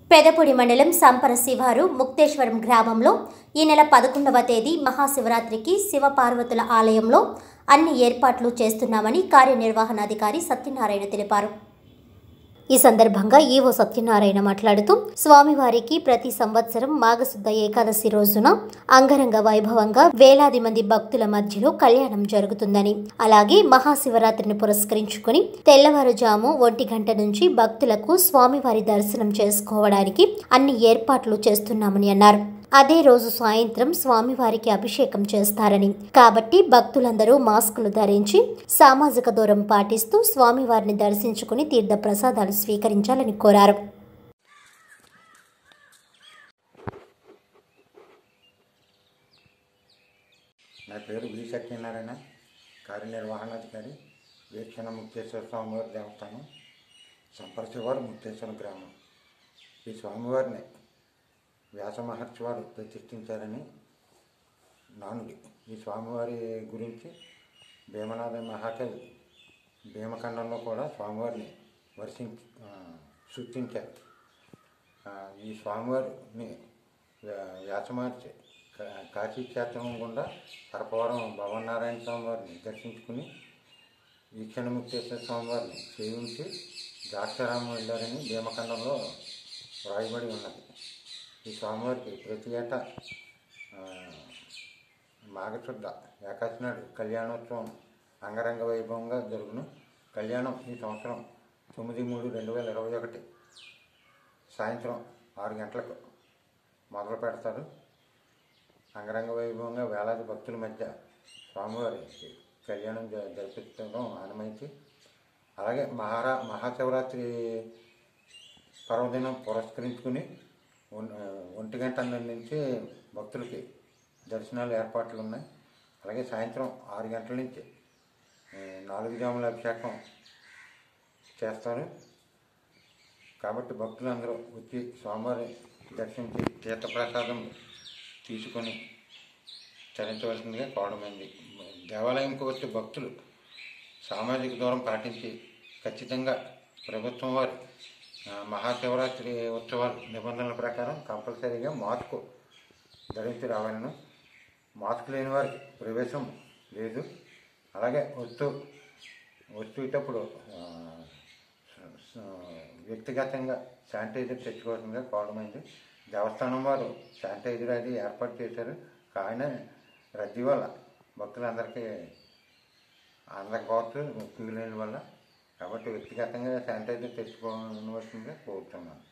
పెదపొడి మండలం సంపర శివారు ముక్తేశ్వరం గ్రామంలో ఈ నెల పదకొండవ తేదీ మహాశివరాత్రికి శివపార్వతుల ఆలయంలో అన్ని ఏర్పాట్లు చేస్తున్నామని కార్యనిర్వహణాధికారి సత్యనారాయణ తెలిపారు ఈ సందర్భంగా ఈవో సత్యనారాయణ మాట్లాడుతూ స్వామివారికి ప్రతి సంవత్సరం మాఘశుద్ధ ఏకాదశి రోజున అంగరంగ వైభవంగా వేలాది మంది భక్తుల మధ్యలో కళ్యాణం జరుగుతుందని అలాగే మహాశివరాత్రిని పురస్కరించుకుని తెల్లవారుజాము ఒంటి గంట నుంచి భక్తులకు స్వామివారి దర్శనం చేసుకోవడానికి అన్ని ఏర్పాట్లు చేస్తున్నామని అన్నారు అదే రోజు సాయంత్రం స్వామివారికి అభిషేకం చేస్తారని కాబట్టి భక్తులందరూ మాస్కులు ధరించి సామాజిక దూరం పాటిస్తూ స్వామివారిని దర్శించుకుని తీర్థ ప్రసాదాలు స్వీకరించాలని కోరారు నా పేరు వి సత్యనారాయణ కార్యనిర్వహణాధికారి వీక్షణ ముక్తేశ్వర స్వామివారి దేవస్థానం సంపరశివారు ముక్తేశ్వర గ్రామం ఈ స్వామివారిని వ్యాస మహర్షి వారు ప్రతిష్ఠించారని నానుడి ఈ స్వామివారి గురించి భీమనాథ మహాకవి భీమఖండంలో కూడా స్వామివారిని వర్షించి ఆ, సృష్టించారు ఆ, ఈ స్వామివారిని వ్యా- వ్యాసమహర్షి కా- కాశీ క్షేత్రం గుండా సర్పవరం భవనారాయణ స్వామివారిని దర్శించుకుని వీక్షణముక్తేశ్వర స్వామివారిని సేవించి ద్రాక్షారామం వెళ్ళారని భీమఖండంలో వ్రాయబడి ఉన్నది ఈ స్వామివారికి ప్రతి ఏటా ఆ, మాఘశుద్ధ ఏకాశి నాడు కళ్యాణోత్సవం అంగరంగ వైభవంగా జరుగును కళ్యాణం ఈ సంవత్సరం తొమ్మిది మూడు రెండు వేల ఇరవై ఒకటి సాయంత్రం ఆరు గంటలకు మొదలు పెడతారు అంగరంగ వైభవంగా వేలాది భక్తుల మధ్య స్వామివారి కళ్యాణం జ- జరిపించడం ఆనమైంది అలాగే మహారా మహాశివరాత్రి పర్వదినం పురస్కరించుకుని ఒన్- ఒంటి గంట నుంచి భక్తులకి దర్శనాలు ఏర్పాట్లు ఉన్నాయి అలాగే సాయంత్రం ఆరు గంటల నుంచి ఆ, నాలుగు జాముల అభిషేకం చేస్తారు కాబట్టి భక్తులందరూ వచ్చి స్వామివారి దర్శించి తీర్థప్రసాదం తీసుకొని చరించవలసిందిగా కోవడమైంది దేవాలయంకి వచ్చే భక్తులు సామాజిక దూరం పాటించి ఖచ్చితంగా ప్రభుత్వం వారు ఆ, మహాశివరాత్రి ఉత్సవాలు నిబంధనల ప్రకారం కంపల్సరీగా మాస్క్ ధరించి రావాలను మాస్క్ లేని వారికి ప్రవేశం లేదు అలాగే వస్తూ వచ్చేటప్పుడు ఆ, స- స- వ్యక్తిగతంగా శానిటైజర్ తెచ్చుకోవాల్సిందిగా కోవడమైంది దేవస్థానం వారు శానిటైజర్ అది ఏర్పాటు చేశారు కానీ రద్దీ వల్ల భక్తులందరికీ అందకపోవచ్చు క్యూ లేని వల్ల కాబట్టి వ్యక్తిగతంగా శానిటైజర్ తెచ్చుకోవాల్సిందిగా కోరుతున్నాను